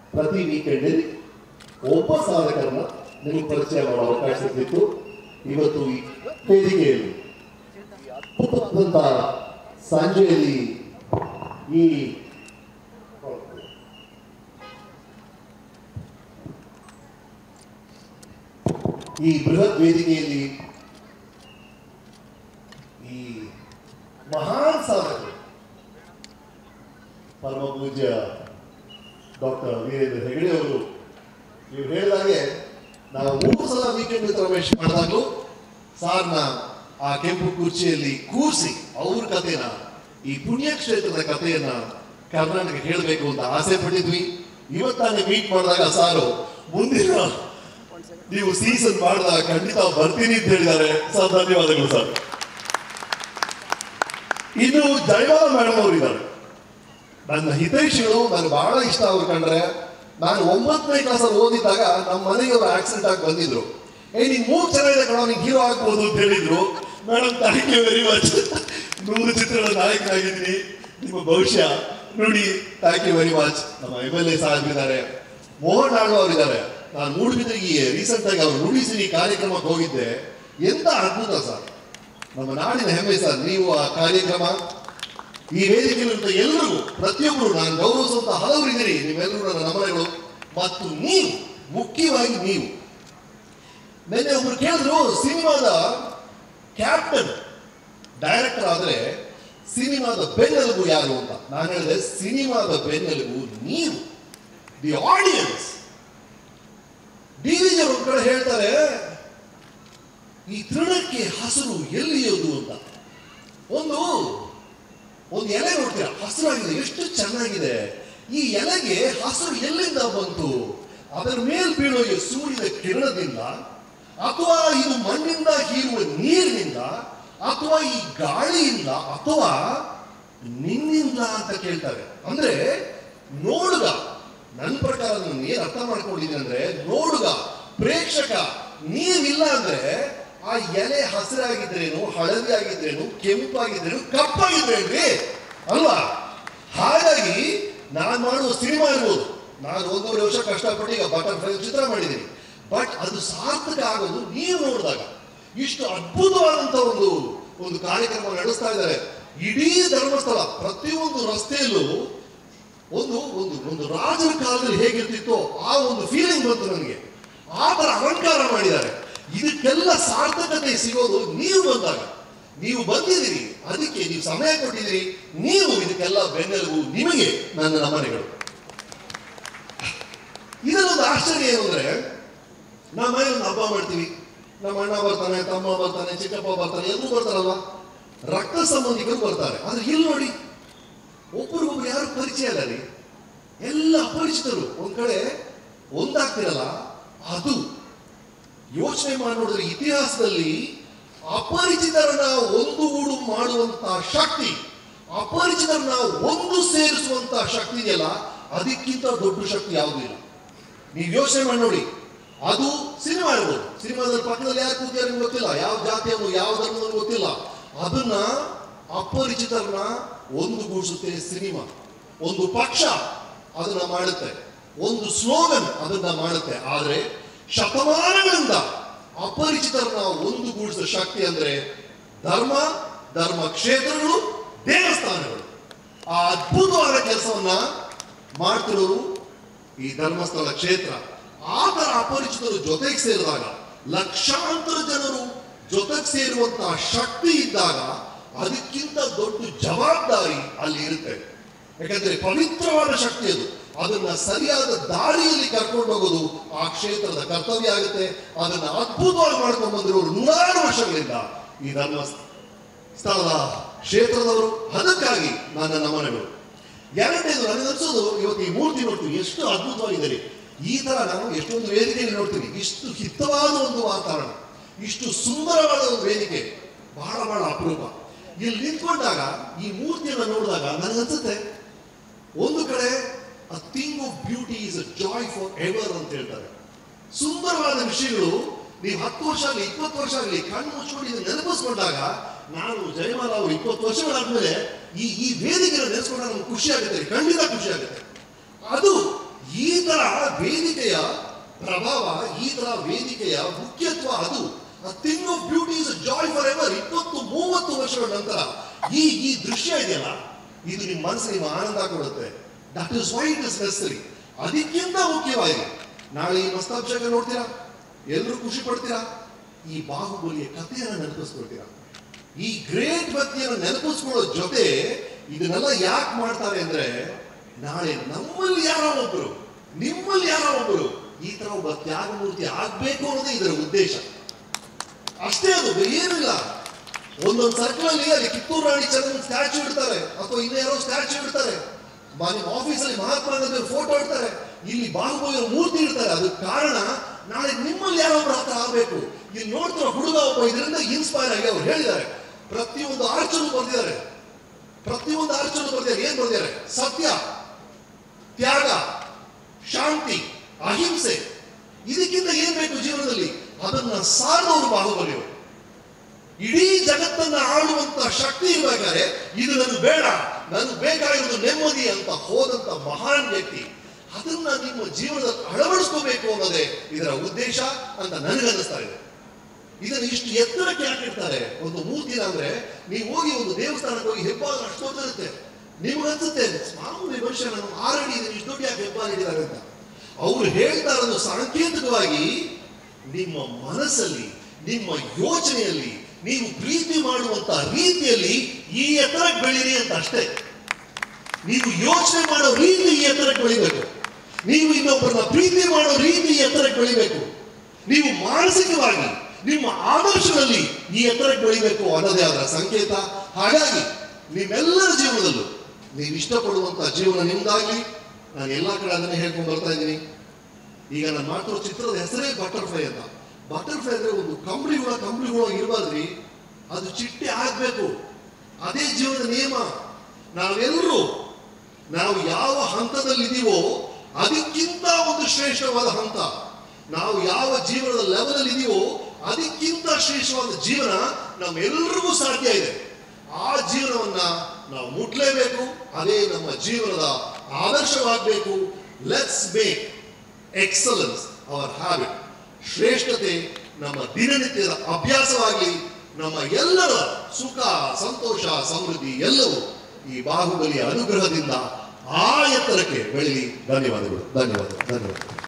ಪ್ರತಿ ವೀಕೆಂಡ್ ಒಬ್ಬ ಸಾಧಕರನ್ನ ನಿಮಗೆ ಪರಿಚಯ ಮಾಡೋ ಅವಕಾಶ ಸಿಕ್ಕಿತ್ತು ಇವತ್ತು ಈ ವೇದಿಕೆಯಲ್ಲಿ ಪುಟ್ಟದಂತ ಸಂಜೆಯಲ್ಲಿ ಈ ಈ ಬೃಹತ್ ವೇದಿಕೆಯಲ್ಲಿ ಈ ಮಹಾನ್ ಸಾಧಕರು ಪರಮ ಪೂಜ್ಯ ಡಾಕ್ಟರ್ ವೀರೇಂದ್ರ ಹೆಗಡೆ ಅವರು ನೀವು ಹೇಳಿದಾಗೆ ನಾವು ಮೂರು ಸಲ ವೀಕೆಂಡ್ ವಿತ್ ರಮೇಶ್ ಮಾಡಿದಾಗಲೂ ಸಾರ್ನ ಆ ಕೆಂಪು ಕುರ್ಚಿಯಲ್ಲಿ ಕೂರಿಸಿ ಅವ್ರ ಕಥೆನ ಈ ಪುಣ್ಯಕ್ಷೇತ್ರದ ಕಥೆಯನ್ನ ಕರ್ನಾಟಕ ಹೇಳಬೇಕು ಅಂತ ಆಸೆ ಪಟ್ಟಿದ್ವಿ ಇವತ್ತಾನೆ ಮೀಟ್ ಮಾಡಿದಾಗ ಸಾರು ಮುಂದಿನ ನೀವು ಸೀಸನ್ ಮಾಡಿದಾಗ ಖಂಡಿತ ಬರ್ತೀನಿ ಅಂತ ಹೇಳಿದ್ದಾರೆ ಸರ್ ಧನ್ಯವಾದಗಳು ಸರ್ ಇನ್ನು ಜಯಮಾಲ ಮೇಡಮ್ ಅವರು ಇದ್ದಾರೆ ನನ್ನ ಹಿತೈಷಿಗಳು ನನಗೆ ಬಹಳ ಇಷ್ಟ ಅವ್ರು ಕಂಡ್ರೆ ನಾನು ಒಂಬತ್ತನೇ ಕ್ಲಾಸಲ್ಲಿ ಓದಿದ್ದಾಗ ನಮ್ಮ ಮನೆಗೆ ಅವರು ಆಕ್ಸಿಡೆಂಟ್ ಆಗಿ ಬಂದಿದ್ರು ಏ ನೀನ್ ಮೂಗ್ ಚೆನ್ನಾಗಿದೆ ಕಣ ನೀನ್ ಹೀರೋ ಆಗ್ಬೋದು ಅಂತ ಹೇಳಿದ್ರು madam thank you very much ನೂರು ಚಿತ್ರಗಳ ನಾಯಕನಾಗಿದ್ದೀನಿ ನಿಮ್ಮ ಭವಿಷ್ಯ ನೋಡಿ ಥ್ಯಾಂಕ್ ಯು ವೆರಿ ಮಚ್ ನಮ್ಮ ಎಮ್ ಎಲ್ ಎ ಸಾಹೇಬ್ರಿದ್ದಾರೆ ಮೋಹನ್ ಆಳ್ವ ಅವರಿದ್ದಾರೆ ನಾನು ಮೂಡುಬಿದ್ರಿಗೆ ರೀಸೆಂಟ್ ಆಗಿ ಅವ್ರು ನುಡಿಸಿರಿ ಕಾರ್ಯಕ್ರಮಕ್ಕೆ ಹೋಗಿದ್ದೆ ಎಂತ ಅದ್ಭುತ ಸರ್ ನಮ್ಮ ನಾಡಿನ ಹೆಮ್ಮೆ ಸರ್ ನೀವು ಆ ಕಾರ್ಯಕ್ರಮ ಈ ವೇದಿಕೆಯಲ್ಲಿರುವಂತ ಎಲ್ಲರಿಗೂ ಪ್ರತಿಯೊಬ್ಬರು ನಾನು ಗೌರವಿಸುವಂತ ಹಲವರು ಇದ್ದೀರಿ ನೀವೆಲ್ಲರೂ ನನ್ನ ನಮನಗಳು ಮತ್ತು ನೀವು ಮುಖ್ಯವಾಗಿ ನೀವು ನಿನ್ನೆ ಒಬ್ರು ಕೇಳಿದ್ರು ಸಿನಿಮಾದ ಕ್ಯಾಪ್ಟನ್ ಡೈರೆಕ್ಟರ್ ಆದ್ರೆ ಸಿನಿಮಾದ ಬೆನ್ನೆಲುಬು ಯಾರು ಅಂತ ನಾನು ಹೇಳಿದೆ ಸಿನಿಮಾದ ಬೆನ್ನೆಲುಬು ನೀವು the audience D V G ಒಂದ್ ಕಡೆ ಹೇಳ್ತಾರೆ ಈ ತೃಣಕ್ಕೆ ಹಸಿರು ಎಲ್ಲಿಯೋದು ಅಂತ ಒಂದು ಒಂದು ಎಲೆ ನೋಡ್ತೀರಾ ಹಸಿರಾಗಿದೆ ಎಷ್ಟು ಚೆನ್ನಾಗಿದೆ ಈ ಎಲೆಗೆ ಹಸಿರು ಎಲ್ಲಿಂದ ಬಂತು ಅದರ ಮೇಲ್ ಬೀಳೋ ಈ ಸೂರ್ಯನ ಕಿರಣದಿಂದ ಅಥವಾ ಇದು ಮಣ್ಣಿಂದ ಹೀರುವ ನೀರಿನಿಂದ ಅಥವಾ ಈ ಗಾಳಿಯಿಂದ ಅಥವಾ ನಿನ್ನಿಂದ ಅಂತ ಕೇಳ್ತಾರೆ ಅಂದ್ರೆ ನೋಡುಗ ನನ್ನ ಪ್ರಕಾರ ನಾನು ಏನ್ ಅರ್ಥ ಮಾಡ್ಕೊಂಡಿದ್ದೀನಿ ಅಂದ್ರೆ ನೋಡುಗ ಪ್ರೇಕ್ಷಕ ನೀವಿಲ್ಲ ಅಂದ್ರೆ ಆ ಎಲೆ ಹಸಿರಾಗಿದ್ರೇನು ಹಳದಿ ಆಗಿದ್ರೇನು ಕೆಂಪಾಗಿದ್ರೇನು ಕಪ್ಪಾಗಿದ್ರೇನ್ರಿ ಅಲ್ವಾ ಹಾಗಾಗಿ ನಾನು ಮಾಡುವ ಸಿನಿಮಾ ಇರ್ಬೋದು ನಾನು ಒಂದೂವರೆ ವರ್ಷ ಕಷ್ಟಪಟ್ಟು ಈಗ ಬಟರ್ಫ್ಲೈ ಚಿತ್ರ ಮಾಡಿದ್ದೀನಿ ಬಟ್ ಅದು ಸಾರ್ಥಕ ಆಗೋದು ನೀವು ನೋಡಿದಾಗ ಇಷ್ಟು ಅದ್ಭುತವಾದಂತ ಒಂದು ಒಂದು ಕಾರ್ಯಕ್ರಮ ನಡೆಸ್ತಾ ಇದ್ದಾರೆ ಇಡೀ ಧರ್ಮಸ್ಥಳ ಪ್ರತಿಯೊಂದು ರಸ್ತೆಯಲ್ಲೂ ಒಂದು ಒಂದು ಒಂದು ರಾಜರ ಕಾಲದಲ್ಲಿ ಹೇಗಿರ್ತಿತ್ತೋ ಆ ಒಂದು ಫೀಲಿಂಗ್ ಬಂತು ನನಗೆ ಆ ತರ ಅಲಂಕಾರ ಮಾಡಿದ್ದಾರೆ ಇದಕ್ಕೆಲ್ಲ ಸಾರ್ಥಕತೆ ಸಿಗೋದು ನೀವು ಬಂದಾಗ ನೀವು ಬಂದಿದ್ದೀರಿ ಅದಕ್ಕೆ ನೀವು ಸಮಯ ಕೊಟ್ಟಿದ್ದೀರಿ ನೀವು ಇದಕ್ಕೆಲ್ಲ ಬೆನ್ನೆಲುಬು ನಿಮಗೆ ನನ್ನ ನಮನೆಗಳು ಇದರೊಂದು ಆಶ್ಚರ್ಯ ಏನು ಅಂದ್ರೆ ನಮ್ಮ ಮನೇಲಿ ಒಂದು ಹಬ್ಬ ಮಾಡ್ತೀವಿ ನಮ್ಮ ಅಣ್ಣ ಬರ್ತಾನೆ ತಮ್ಮ ಬರ್ತಾನೆ ಚಿಕ್ಕಪ್ಪ ಬರ್ತಾನೆ ಎಲ್ಲರೂ ಬರ್ತಾರಲ್ವಾ ರಕ್ತ ಸಂಬಂಧಿಕರು ಬರ್ತಾರೆ ಆದ್ರೆ ಇಲ್ಲಿ ನೋಡಿ ಒಬ್ಬರಿಗೊಬ್ರು ಯಾರು ಪರಿಚಯ ಇಲ್ಲ ರೀ ಎಲ್ಲ ಅಪರಿಚಿತರು ಒಂದ್ ಕಡೆ ಒಂದಾಗ್ತಿರಲ್ಲ ಅದು ಯೋಚನೆ ಮಾಡಿ ನೋಡಿದ್ರೆ ಇತಿಹಾಸದಲ್ಲಿ ಅಪರಿಚಿತರನ್ನ ಒಂದುಗೂಡು ಮಾಡುವಂತ ಶಕ್ತಿ ಅಪರಿಚಿತರನ್ನ ಒಂದು ಸೇರಿಸುವಂತ ಶಕ್ತಿ ಇದೆಯಲ್ಲ ಅದಕ್ಕಿಂತ ದೊಡ್ಡ ಶಕ್ತಿ ಯಾವುದೂ ಇಲ್ಲ ನೀವು ಯೋಚನೆ ಮಾಡಿ ನೋಡಿ ಅದು ಸಿನಿಮಾ ಇರ್ಬೋದು ಸಿನಿಮಾದಲ್ಲಿ ಪಕ್ಕದಲ್ಲಿ ಯಾರು ಕೂತಿಯಾರ ನಿಮ್ಗೆ ಗೊತ್ತಿಲ್ಲ ಯಾವ ಜಾತಿಯನ್ನು ಯಾವ ಧರ್ಮವನ್ನು ಗೊತ್ತಿಲ್ಲ ಅದನ್ನ ಅಪರಿಚಿತರನ್ನ ಒಂದುಗೂಡಿಸುತ್ತೆ ಸಿನಿಮಾ ಒಂದು ಪಕ್ಷ ಅದನ್ನ ಮಾಡುತ್ತೆ ಒಂದು ಸ್ಲೋಗನ್ ಅದನ್ನ ಮಾಡುತ್ತೆ ಆದ್ರೆ ಶತಮಾನಗಳಿಂದ ಅಪರಿಚಿತರನ್ನ ಒಂದುಗೂಡಿಸುವ ಶಕ್ತಿ ಅಂದ್ರೆ ಧರ್ಮ ಧರ್ಮ ಕ್ಷೇತ್ರಗಳು ದೇವಸ್ಥಾನಗಳು ಆ ಅದ್ಭುತವಾದ ಕೆಲಸವನ್ನ ಮಾಡ್ತಿರೋರು ಈ ಧರ್ಮಸ್ಥಳ ಕ್ಷೇತ್ರ ಆ ತರ ಅಪರಿಚಿತರು ಜೊತೆಗೆ ಸೇರಿದಾಗ ಲಕ್ಷಾಂತರ ಜನರು ಜೊತೆಗೆ ಸೇರುವಂತಹ ಶಕ್ತಿ ಇದ್ದಾಗ ಅದಕ್ಕಿಂತ ದೊಡ್ಡ ಜವಾಬ್ದಾರಿ ಅಲ್ಲಿ ಇರುತ್ತೆ ಯಾಕಂದ್ರೆ ಪವಿತ್ರವಾದ ಶಕ್ತಿ ಅದು ಅದನ್ನ ಸರಿಯಾದ ದಾರಿಯಲ್ಲಿ ಕರ್ಕೊಂಡು ಹೋಗೋದು ಆ ಕ್ಷೇತ್ರದ ಕರ್ತವ್ಯ ಆಗುತ್ತೆ ಅದನ್ನ ಅದ್ಭುತವಾಗಿ ಮಾಡ್ಕೊಂಡು ಬಂದಿರೋರು ನೂರಾರು ವರ್ಷಗಳಿಂದ ಈ ಧರ್ಮ ಸ್ಥಳದ ಕ್ಷೇತ್ರದವರು ಅದಕ್ಕಾಗಿ ನನ್ನ ನಮನಗಳು ಎರಡನೇದು ನನಗನ್ಸೋದು ಇವತ್ತು ಈ ಮೂರ್ತಿ ನೋಡ್ತೀವಿ ಎಷ್ಟು ಅದ್ಭುತವಾಗಿದೆ ರೀ. ಈ ತರ ನಾನು ಎಷ್ಟೊಂದು ವೇದಿಕೆಯಲ್ಲಿ ನೋಡ್ತೀನಿ ಇಷ್ಟು ಹಿತವಾದ ಒಂದು ವಾತಾವರಣ ಇಷ್ಟು ಸುಂದರವಾದ ಒಂದು ವೇದಿಕೆ ಬಹಳ ಬಹಳ ಅಪರೂಪ ಇಲ್ಲಿ ನಿಂತ್ಕೊಂಡಾಗ ಈ ಮೂರ್ತಿಯನ್ನು ನೋಡಿದಾಗ ನನಗನ್ಸುತ್ತೆ ಒಂದು ಕಡೆ a thing of beauty is a joy forever ಅಂತ ಹೇಳ್ತಾರೆ ಸುಂದರವಾದ ವಿಷಯಗಳು ನೀವು ಹತ್ತು ವರ್ಷ ಆಗಲಿ ಇಪ್ಪತ್ತು ವರ್ಷ ಆಗಲಿ ಕಣ್ಣು ಮುಚ್ಕೊಂಡು ಇದನ್ನ ನೆನಪಿಸ್ಕೊಂಡಾಗ ನಾನು ಜಯಮಾಲ ಅವರು ಇಪ್ಪತ್ತು ವರ್ಷಗಳಾದ್ಮೇಲೆ ಈ ಈ ವೇದಿಕೆಯನ್ನು ನೆನೆಸ್ಕೊಂಡಾಗ ನಮ್ಗೆ ಖುಷಿ ಆಗುತ್ತೆ ಖಂಡಿತ ಖುಷಿ ಆಗುತ್ತೆ ಅದು ಈ ತರ ವೇದಿಕೆಯ ಪ್ರಭಾವ ಈ ತರ ವೇದಿಕೆಯ ಮುಖ್ಯತ್ವ ಅದು thing of beauty is joy forever ಇಪ್ಪತ್ತು ಮೂವತ್ತು ವರ್ಷಗಳ ನಂತರ ಈ ಈ ದೃಶ್ಯ ಇದೆಯಲ್ಲ ಇದು ನಿಮ್ಮ ಮನಸ್ಸಿಗೆ ನಿಮ್ಮ ಆನಂದ ಕೊಡುತ್ತೆ that is why it is necessary ಅದಕ್ಕಿಂತ ಮುಖ್ಯವಾಗಿ ನಾಳೆ ಈ ಮಸ್ತಾಭಿಷೇಕ ನೋಡ್ತೀರಾ ಎಲ್ಲರೂ ಖುಷಿ ಪಡ್ತೀರಾ ಈ ಬಾಹುಬಲಿಯ ಕಥೆಯನ್ನು ನೆನಪಿಸ್ಕೊಳ್ತೀರಾ ಈ ಗ್ರೇಟ್ ವ್ಯಕ್ತಿಯನ್ನು ನೆನಪಿಸ್ಕೊಳ್ಳೋ ಜೊತೆ ಇದನ್ನೆಲ್ಲ ಯಾಕೆ ಮಾಡ್ತಾರೆ ಅಂದ್ರೆ ನಾಳೆ ನಮ್ಮಲ್ಲಿ ಯಾರೋ ಒಬ್ರು ನಿಮ್ಮಲ್ಲಿ ಯಾರೋ ಒಬ್ರು ಈ ತರ ಒಬ್ಬ ತ್ಯಾಗಮೂರ್ತಿ ಆಗ್ಬೇಕು ಅನ್ನೋದೇ ಇದರ ಉದ್ದೇಶ ಅಷ್ಟೇ ಅದು ಬೇರೆ ಏನಿಲ್ಲ ಒಂದೊಂದು ಸರ್ಕಲ್ ಅಲ್ಲಿ ಅಲ್ಲಿ ಕಿತ್ತೂರು ರಾಣಿ ಚೆನ್ನಮ್ಮ ಸ್ಟ್ಯಾಚು ಇಡ್ತಾರೆ ಅಥವಾ ಇನ್ಯಾರೋ ಸ್ಟ್ಯಾಚು ಇಡ್ತಾರೆ ಮ- ನಿಮ್ಮ ಆಫೀಸಲ್ಲಿ ಮಹಾತ್ಮ ಗಾಂಧಿ ಫೋಟೋ ಇಡ್ತಾರೆ ಇಲ್ಲಿ ಬಾಹುಬಲಿಯ ಮೂರ್ತಿ ಇಡ್ತಾರೆ ಅದಕ್ಕೆ ಕಾರಣ ನಾಳೆ ನಿಮ್ಮಲ್ಲಿ ಯಾರೋ ಒಬ್ರು ಹತ್ರ ಆಗಬೇಕು ಇಲ್ಲಿ ನೋಡ್ತಿರೋ ಹುಡುಗ ಒಬ್ಬ ಇದರಿಂದ ಇನ್ಸ್ಪೈರ್ ಆಗಿ ಅವ್ರು ಹೇಳಿದ್ದಾರೆ ಪ್ರತಿಯೊಂದು ಆರ್ಚಲು ಬರ್ದಿದ್ದಾರೆ ಪ್ರತಿಯೊಂದು ಆರ್ಚಲು ಬರ್ದಿದ್ದಾರೆ ಏನ್ ಬರ್ದಿದ್ದಾರೆ ಸತ್ಯ ತ್ಯಾಗ ಶಾಂತಿ ಅಹಿಂಸೆ ಇದಕ್ಕಿಂತ ಏನ್ ಬೇಕು ಜೀವನದಲ್ಲಿ ಅದನ್ನ ಸಾರದವರು ಬಾಹುಬಲಿಯವರು ಇಡೀ ಜಗತ್ತನ್ನ ಆಳುವಂತ ಶಕ್ತಿ ಇರ್ಬೇಕಾದ್ರೆ ಇದು ನನಗೆ ಬೇಡ ನನಗೆ ಬೇಕಾಗಿರೋದು ನೆಮ್ಮದಿ ಅಂತ ಹೋದಂತ ಮಹಾನ್ ವ್ಯಕ್ತಿ ಅದನ್ನ ನಿಮ್ಮ ಜೀವನದಲ್ಲಿ ಅಳವಡಿಸ್ಕೋಬೇಕು ಅನ್ನೋದೇ ಇದರ ಉದ್ದೇಶ ಅಂತ ನನಗನ್ನಿಸ್ತಾ ಇದೆ ಇದನ್ನು ಇಷ್ಟು ಎತ್ತರಕ್ಕೆ ಯಾಕೆ ಇಡ್ತಾರೆ ಒಂದು ಮೂರ್ತಿನ ಅಂದ್ರೆ ನೀವು ಹೋಗಿ ಒಂದು ದೇವಸ್ಥಾನಕ್ಕೆ ಹೋಗಿ ಹೆಬ್ಬಾಗ ಅಷ್ಟೊಂದು ಇರುತ್ತೆ ನಿಮ್ಗನ್ಸುತ್ತೆ ಮಾಮೂಲಿ ಮನುಷ್ಯ ನಾನು ಆರಡಿ ಇದನ್ನು ಇಷ್ಟು ದೊಡ್ಡ ಯಾಕೆ ಹೆಬ್ಬಾಗ ಇಟ್ಟಿದ್ದಾರೆ ಅಂತ ಅವ್ರು ಹೇಳ್ತಾ ಇರೋದು ಸಾಂಕೇತಿಕವಾಗಿ ನಿಮ್ಮ ಮನಸ್ಸಲ್ಲಿ ನಿಮ್ಮ ಯೋಚನೆಯಲ್ಲಿ ನೀವು ಪ್ರೀತಿ ಮಾಡುವಂತ ರೀತಿಯಲ್ಲಿ ಈ ಎತ್ತರಕ್ಕೆ ಬೆಳೀರಿ ಅಂತ ಅಷ್ಟೇ ನೀವು ಯೋಚನೆ ಮಾಡೋ ರೀತಿ ಈ ಎತ್ತರಕ್ಕೆ ಬೆಳಿಬೇಕು ನೀವು ಇನ್ನೊಬ್ಬರನ್ನ ಪ್ರೀತಿ ಮಾಡೋ ರೀತಿ ಈ ಎತ್ತರಕ್ಕೆ ಬೆಳಿಬೇಕು ನೀವು ಮಾನಸಿಕವಾಗಿ ನಿಮ್ಮ ಆದರ್ಶದಲ್ಲಿ ಈ ಎತ್ತರಕ್ಕೆ ಬೆಳಿಬೇಕು ಅನ್ನೋದೇ ಅದರ ಸಂಕೇತ ಹಾಗಾಗಿ ನಿಮ್ಮೆಲ್ಲರ ಜೀವನದಲ್ಲೂ ನೀವು ಇಷ್ಟಪಡುವಂತ ಜೀವನ ನಿಮ್ದಾಗ್ಲಿ ನಾನು ಎಲ್ಲಾ ಕಡೆ ಅದನ್ನೇ ಹೇಳ್ಕೊಂಡು ಬರ್ತಾ ಇದ್ದೀನಿ ಈಗ ನಾನು ಮಾಡ್ತಿರೋ ಚಿತ್ರದ ಹೆಸರೇ ಬಟರ್ಫ್ಲೈ ಅಂತ ಬಟರ್ಫ್ಲೈ ಅಂದ್ರೆ ಒಂದು ಕಂಬಳಿಗಳ ಕಂಬಳಿಗಳ ಇರಬಾರ್ದ್ರಿ ಅದು ಚಿಟ್ಟೆ ಆಗ್ಬೇಕು ಅದೇ ಜೀವನದ ನಿಯಮ ನಾವೆಲ್ಲರೂ ನಾವು ಯಾವ ಹಂತದಲ್ಲಿ ಇದೀವೋ ಅದಕ್ಕಿಂತ ಒಂದು ಶ್ರೇಷ್ಠವಾದ ಹಂತ ನಾವು ಯಾವ ಜೀವನದ ಲೆವೆಲ್ ಅಲ್ಲಿ ಇದೀವೋ ಅದಕ್ಕಿಂತ ಶ್ರೇಷ್ಠವಾದ ಜೀವನ ನಮ್ಮೆಲ್ಲರಿಗೂ ಸಾಧ್ಯ ಇದೆ ಆ ಜೀವನವನ್ನ ನಾವು ಮುಟ್ಲೇಬೇಕು ಅದೇ ನಮ್ಮ ಜೀವನದ ಆದರ್ಶವಾಗಬೇಕು let's make excellence our habit ಶ್ರೇಷ್ಠತೆ ನಮ್ಮ ದಿನನಿತ್ಯದ ಅಭ್ಯಾಸವಾಗಲಿ ನಮ್ಮ ಎಲ್ಲರ ಸುಖ ಸಂತೋಷ ಸಮೃದ್ಧಿ ಎಲ್ಲವೂ ಈ ಬಾಹುಬಲಿಯ ಅನುಗ್ರಹದಿಂದ ಆ ಎತ್ತರಕ್ಕೆ ಬೆಳೀಲಿ ಧನ್ಯವಾದಗಳು ಧನ್ಯವಾದ ಧನ್ಯವಾದ